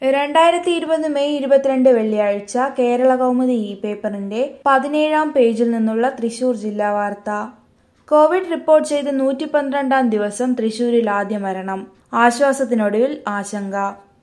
രണ്ടായിരത്തി ഇരുപത് മെയ് ഇരുപത്തിരണ്ട് വെള്ളിയാഴ്ച കേരള കൗമുദി ഇ പേപ്പറിന്റെ പതിനേഴാം പേജിൽ നിന്നുള്ള തൃശൂർ ജില്ലാ വാർത്ത കോവിഡ് റിപ്പോർട്ട് ചെയ്ത് നൂറ്റി പന്ത്രണ്ടാം ദിവസം തൃശൂരിൽ ആദ്യ മരണം ആശ്വാസത്തിനൊടുവിൽ ആശങ്ക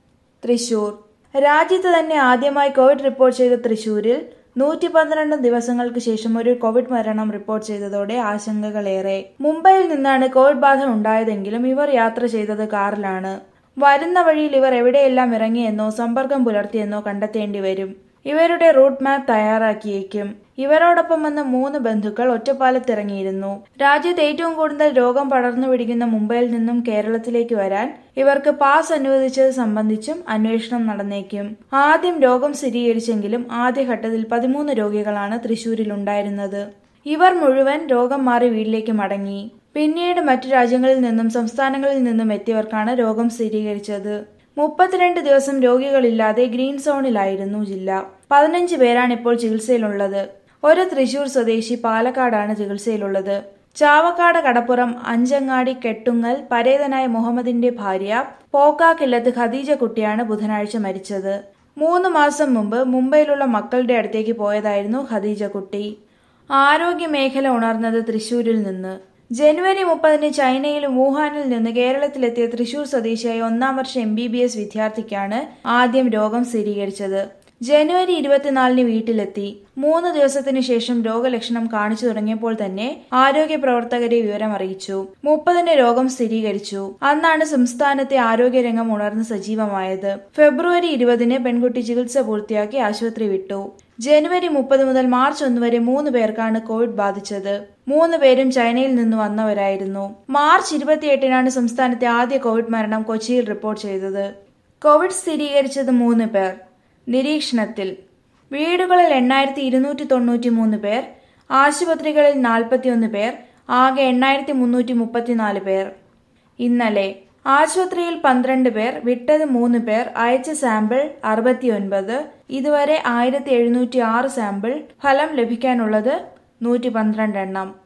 തൃശൂർ രാജ്യത്ത് തന്നെ ആദ്യമായി കോവിഡ് റിപ്പോർട്ട് ചെയ്ത തൃശൂരിൽ നൂറ്റി പന്ത്രണ്ട് ദിവസങ്ങൾക്ക് ശേഷം ഒരു കോവിഡ് മരണം റിപ്പോർട്ട് ചെയ്തതോടെ ആശങ്കകളേറെ മുംബൈയിൽ നിന്നാണ് കോവിഡ് ബാധ ഉണ്ടായതെങ്കിലും ഇവർ യാത്ര ചെയ്തത് കാറിലാണ് വരുന്ന വഴിയിൽ ഇവർ എവിടെയെല്ലാം ഇറങ്ങിയെന്നോ സമ്പർക്കം പുലർത്തിയെന്നോ കണ്ടെത്തേണ്ടി വരും ഇവരുടെ റൂട്ട് മാപ്പ് തയ്യാറാക്കിയേക്കും ഇവരോടൊപ്പം വന്ന മൂന്ന് ബന്ധുക്കൾ ഒറ്റപ്പാലത്തിറങ്ങിയിരുന്നു രാജ്യത്ത് ഏറ്റവും കൂടുതൽ രോഗം പടർന്നു പിടിക്കുന്ന മുംബൈയിൽ നിന്നും കേരളത്തിലേക്ക് വരാൻ ഇവർക്ക് പാസ് അനുവദിച്ചത് സംബന്ധിച്ചും അന്വേഷണം നടന്നേക്കും ആദ്യം രോഗം സ്ഥിരീകരിച്ചെങ്കിലും ആദ്യഘട്ടത്തിൽ പതിമൂന്ന് രോഗികളാണ് തൃശൂരിൽ ഉണ്ടായിരുന്നത് ഇവർ മുഴുവൻ രോഗം മാറി വീട്ടിലേക്ക് മടങ്ങി പിന്നീട് മറ്റു രാജ്യങ്ങളിൽ നിന്നും സംസ്ഥാനങ്ങളിൽ നിന്നും എത്തിയവർക്കാണ് രോഗം സ്ഥിരീകരിച്ചത് മുപ്പത്തിരണ്ട് ദിവസം രോഗികളില്ലാതെ ഗ്രീൻ സോണിലായിരുന്നു ജില്ല പതിനഞ്ച് പേരാണ് ഇപ്പോൾ ചികിത്സയിലുള്ളത് ഒരു തൃശൂർ സ്വദേശി പാലക്കാടാണ് ചികിത്സയിലുള്ളത് ചാവക്കാട് കടപ്പുറം അഞ്ചങ്ങാടി കെട്ടുങ്ങൽ പരേതനായ മുഹമ്മദിന്റെ ഭാര്യ പോക്കാക്കില്ലത്ത് ഖദീജ കുട്ടിയാണ് ബുധനാഴ്ച മരിച്ചത് മൂന്ന് മാസം മുമ്പ് മുംബൈയിലുള്ള മക്കളുടെ അടുത്തേക്ക് പോയതായിരുന്നു ഖദീജ കുട്ടി ആരോഗ്യ മേഖല ഉണർന്നത് തൃശൂരിൽ നിന്ന് ജനുവരി മുപ്പതിന് ചൈനയിൽ വുഹാനിൽ നിന്ന് കേരളത്തിലെത്തിയ തൃശൂർ സ്വദേശിയായ ഒന്നാം വർഷ എം ബി ബി എസ് വിദ്യാർത്ഥിക്കാണ് ആദ്യം രോഗം സ്ഥിരീകരിച്ചത് ജനുവരി ഇരുപത്തിനാലിന് വീട്ടിലെത്തി മൂന്ന് ദിവസത്തിനു ശേഷം രോഗലക്ഷണം കാണിച്ചു തുടങ്ങിയപ്പോൾ തന്നെ ആരോഗ്യ പ്രവർത്തകരെ വിവരം അറിയിച്ചു മുപ്പതിന് രോഗം സ്ഥിരീകരിച്ചു അന്നാണ് സംസ്ഥാനത്തെ ആരോഗ്യരംഗം ഉണർന്ന് സജീവമായത് ഫെബ്രുവരി ഇരുപതിന് പെൺകുട്ടി ചികിത്സ പൂർത്തിയാക്കി ആശുപത്രി വിട്ടു ജനുവരി മുപ്പത് മുതൽ മാർച്ച് ഒന്ന് വരെ മൂന്ന് പേർക്കാണ് കോവിഡ് ബാധിച്ചത് മൂന്ന് പേരും ചൈനയിൽ നിന്ന് വന്നവരായിരുന്നു മാർച്ച് ഇരുപത്തിയെട്ടിനാണ് സംസ്ഥാനത്തെ ആദ്യ കോവിഡ് മരണം കൊച്ചിയിൽ റിപ്പോർട്ട് ചെയ്തത് കോവിഡ് സ്ഥിരീകരിച്ചത് മൂന്ന് പേർ നിരീക്ഷണത്തിൽ വീടുകളിൽ എണ്ണായിരത്തി ഇരുന്നൂറ്റി തൊണ്ണൂറ്റി മൂന്ന് പേർ ആശുപത്രികളിൽ നാൽപ്പത്തിയൊന്ന് പേർ ആകെ എണ്ണായിരത്തി മുന്നൂറ്റി മുപ്പത്തിനാല് പേർ ഇന്നലെ ആശുപത്രിയിൽ പന്ത്രണ്ട് പേർ വിട്ടത് മൂന്ന് പേർ അയച്ച സാമ്പിൾ അറുപത്തിയൊൻപത് ഇതുവരെ ആയിരത്തി എഴുന്നൂറ്റി ആറ് സാമ്പിൾ ഫലം ലഭിക്കാനുള്ളത് നൂറ്റി പന്ത്രണ്ട് എണ്ണം